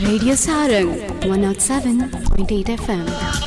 Radio Sarang 107.8 FM.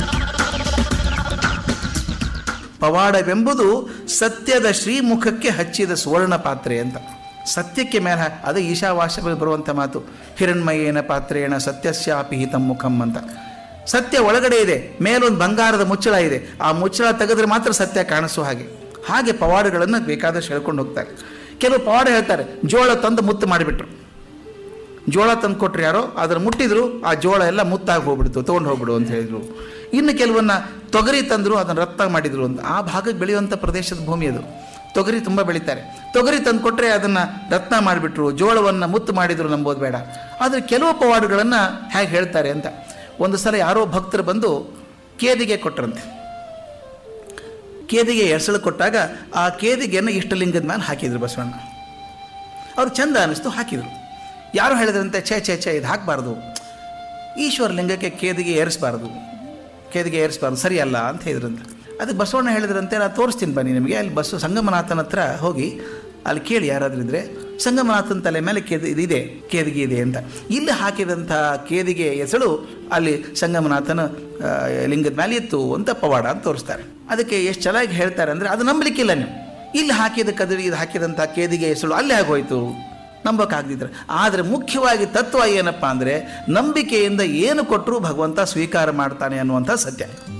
ಪವಾಡವೆಂಬುದು ಸತ್ಯದ ಶ್ರೀಮುಖಕ್ಕೆ ಹಚ್ಚಿದ ಸುವರ್ಣ ಪಾತ್ರೆ ಅಂತ ಸತ್ಯಕ್ಕೆ ಮೇಲೆ ಹಾ- ಅದು ಈಶಾವಾಸ್ಯದಲ್ಲಿ ಬರುವಂಥ ಮಾತು ಹಿರಣ್ಮಯೇನ ಪಾತ್ರೇಣ ಸತ್ಯಸ್ಯಾಪಿ ಹಿತಂ ಮುಖಂ ಅಂತ ಸತ್ಯ ಒಳಗಡೆ ಇದೆ ಮೇಲೊಂದು ಬಂಗಾರದ ಮುಚ್ಚಳ ಇದೆ ಆ ಮುಚ್ಚಳ ತೆಗೆದ್ರೆ ಮಾತ್ರ ಸತ್ಯ ಕಾಣಿಸೋ ಹಾಗೆ ಹಾಗೆ ಪವಾಡಗಳನ್ನು ಬೇಕಾದಷ್ಟು ಹೇಳ್ಕೊಂಡು ಹೋಗ್ತಾರೆ ಕೆಲವು ಪವಾಡ ಹೇಳ್ತಾರೆ ಜೋಳ ತಂದು ಮುತ್ತು ಮಾಡಿಬಿಟ್ರು ಜೋಳ ತಂದು ಕೊಟ್ರು ಯಾರೋ ಅದನ್ನು ಮುಟ್ಟಿದ್ರು ಆ ಜೋಳ ಎಲ್ಲ ಮುತ್ತಾಗಿ ಹೋಗ್ಬಿಡ್ತು ತೊಗೊಂಡು ಹೋಗ್ಬಿಡು ಅಂತ ಹೇಳಿದ್ರು ಇನ್ನು ಕೆಲವನ್ನ ತೊಗರಿ ತಂದರು ಅದನ್ನು ರತ್ತ ಮಾಡಿದ್ರು ಅಂತ ಆ ಭಾಗಕ್ಕೆ ಬೆಳೆಯುವಂಥ ಪ್ರದೇಶದ ಭೂಮಿ ಅದು ತೊಗರಿ ತುಂಬ ಬೆಳೀತಾರೆ ತೊಗರಿ ತಂದು ಕೊಟ್ಟರೆ ಅದನ್ನು ರತ್ನ ಮಾಡಿಬಿಟ್ರು ಜೋಳವನ್ನು ಮುತ್ತು ಮಾಡಿದ್ರು ನಂಬೋದು ಬೇಡ ಆದರೆ ಕೆಲವು ಪವಾಡಗಳನ್ನು ಹೇಗೆ ಹೇಳ್ತಾರೆ ಅಂತ ಒಂದು ಸಲ ಯಾರೋ ಭಕ್ತರು ಬಂದು ಕೇದಿಗೆ ಕೊಟ್ಟರಂತೆ ಕೇದಿಗೆ ಎಸಳು ಕೊಟ್ಟಾಗ ಆ ಕೇದಿಗೆಯನ್ನು ಇಷ್ಟಲಿಂಗದ ಮೇಲೆ ಹಾಕಿದ್ರು ಬಸವಣ್ಣ ಅವ್ರು ಚಂದ ಅನ್ನಿಸ್ತು ಹಾಕಿದರು ಯಾರು ಹೇಳಿದ್ರಂತೆ ಛೇ ಛೇ ಛೇ ಇದು ಹಾಕಬಾರ್ದು ಈಶ್ವರ ಲಿಂಗಕ್ಕೆ ಕೇದಿಗೆ ಏರಿಸಬಾರ್ದು ಕೇದಿಗೆ ಏರಿಸಬಾರ್ದು ಸರಿಯಲ್ಲ ಅಂತ ಹೇಳಿದ್ರಂತೆ ಅದಕ್ಕೆ ಬಸವಣ್ಣ ಹೇಳಿದ್ರಂತೆ ನಾನು ತೋರಿಸ್ತೀನಿ ಬನ್ನಿ ನಿಮಗೆ ಅಲ್ಲಿ ಬಸ್ಸು ಸಂಗಮನಾಥನ ಹತ್ರ ಹೋಗಿ ಅಲ್ಲಿ ಕೇಳಿ ಯಾರಾದ್ರೂ ಇದ್ರೆ ಸಂಗಮನಾಥನ ತಲೆ ಮೇಲೆ ಕೇದಿ ಇದಿದೆ ಕೇದಿಗೆ ಇದೆ ಅಂತ ಇಲ್ಲಿ ಹಾಕಿದಂಥ ಕೇದಿಗೆ ಎಸಳು ಅಲ್ಲಿ ಸಂಗಮನಾಥನ ಆ, ಲಿಂಗದ ಮೇಲೆ ಇತ್ತು ಅಂತ ಪವಾಡ ಅಂತ ತೋರಿಸ್ತಾರೆ ಅದಕ್ಕೆ ಎಷ್ಟು ಚೆನ್ನಾಗಿ ಹೇಳ್ತಾರೆ ಅಂದರೆ ಅದು ನಂಬಲಿಕ್ಕಿಲ್ಲ ನೀವು ಇಲ್ಲಿ ಹಾಕಿದ ಕದರಿ ಇದು ಹಾಕಿದಂಥ ಕೇದಿಗೆ ಎಸಳು ಅಲ್ಲೇ ಆಗೋಯ್ತು ನಂಬಕ್ಕಾಗದಿದ್ರೆ ಆದರೆ ಮುಖ್ಯವಾಗಿ ತತ್ವ ಏನಪ್ಪ ಅಂದರೆ ನಂಬಿಕೆಯಿಂದ ಏನು ಕೊಟ್ಟರೂ ಭಗವಂತ ಸ್ವೀಕಾರ ಮಾಡ್ತಾನೆ ಅನ್ನುವಂಥ ಸತ್ಯ